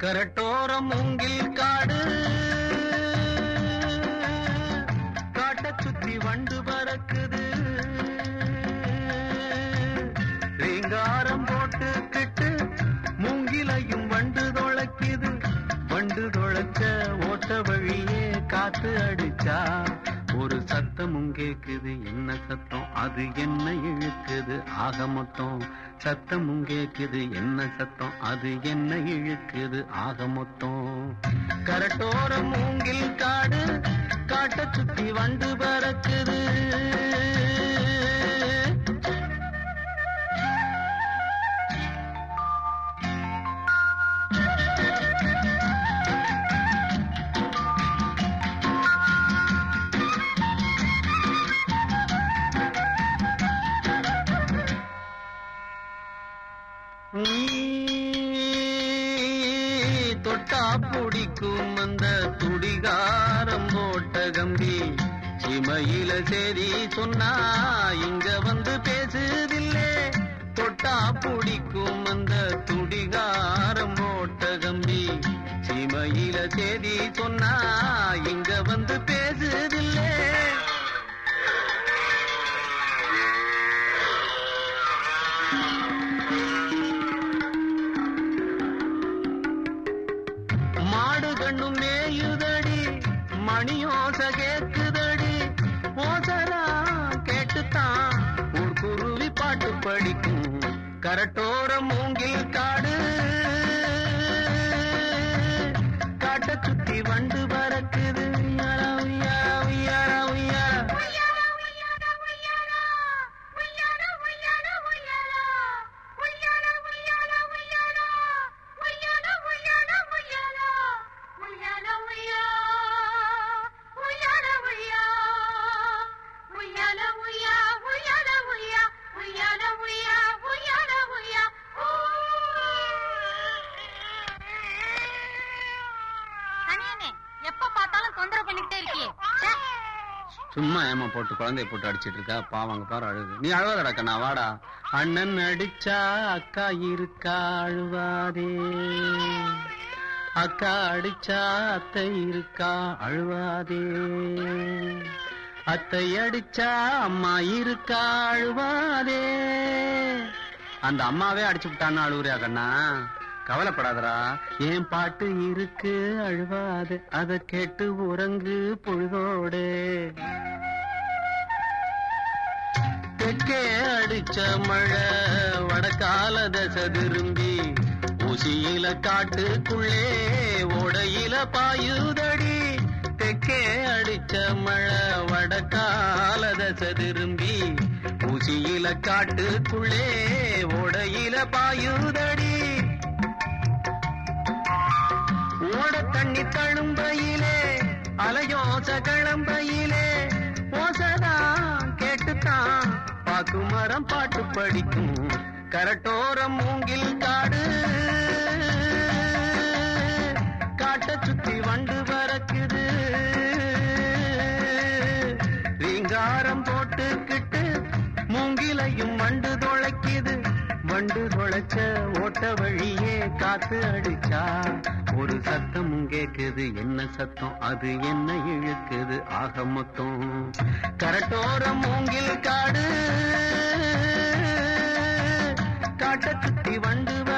கரட்டோரம் மூங்கில் காடு காட்ட சுத்தி வண்டு பறக்குது ரீங்காரம் போட்டுக்கிட்டு மூங்கிலையும் வண்டு தொலைக்குது வண்டு தொலைச்ச ஓட்ட வழியே காத்து அடிச்சா ஒரு சத்தமும் கேக்குது என்ன சத்தம் அது என்ன இழுக்குது ஆக மொத்தம் சத்தமும் கேக்குது என்ன சத்தம் அது என்ன இழுக்குது ஆக மொத்தம் கரட்டோர மூங்கில் காடு காட்ட சுத்தி வண்டு பறக்குது நீ தொட்டா பிடிக்கும் அந்த துடிகாரம் போட்ட கம்பி சிமையில சரி சொன்னா இங்க வந்து பேசுதில்லே தொட்டா பிடிக்கும் அந்த துடிகாரம் போட்ட கம்பி சிமையில சரி சொன்னா இங்க வந்து பேசுதில்லே மாடு கண்ணும் மேயுதடி மணியோச கேக்குதடி ஓசரா கேட்டுத்தான் ஊர் குருவி பாட்டு படிக்கும் கரட்டோர மூங்கில் காடு காட்ட சுத்தி வண்டு பறக்குது உய்யாரா, உய்யாரா, உய்யாரா, உய்யாரா. தனியனே எப்ப பார்த்தாலும் தொந்தரவு பண்ணிக்கிட்டே இருக்கியே ச்சே. சும்மா ஏமா போட்டு குழந்தைய போட்டு அடிச்சிட்டு இருக்கா பாவங்க பாரு அழுது நீ அழுவாதடா கண்ணா வாடா அண்ணன் அடிச்சா அக்கா இருக்கா அழுவாதே அக்கா அடிச்சா அத்தை இருக்கா அழுவாதே அத்தை அடிச்சா அம்மா இருக்கா அழுவாதே அந்த அம்மாவே அடிச்சு விட்டான்னு அழுவுறியா கண்ணா கவலைப்படாதடா என் பாட்டு இருக்கு அழுவாது அத கேட்டு உறங்கு பொழுதோடு தெற்கே அடிச்ச மழை வடக்கால தசை திரும்பி ஊசியில காட்டுக்குள்ளே ஓடையில பாயுதடி தெற்கே அடிச்ச மழை வடக்கால தசை திரும்பி ஊசியில காட்டுக்குள்ளே ஓடையில பாயுதடி ஓட தண்ணி தழும்பையிலே அலையோச கிளம்பையிலே ஓசதான் கேட்டுத்தான் பாக்கு மரம் பாட்டு படிக்கும் கரட்டோரம் மூங்கில் காடு காட்ட சுத்தி வண்டு பறக்குது ரீங்காரம் போட்டுக்கிட்டு மூங்கிலையும் வண்டு தொலைக்குது வண்டு தொலைச்ச ஓட்ட வழியே காத்து அடிச்சா ஒரு சத்தமும் கேக்குது என்ன சத்தம் அது என்ன இழுக்குது ஆக மொத்தம் கரட்டோரம் மூங்கில் காடு காட்ட சுத்தி வண்டு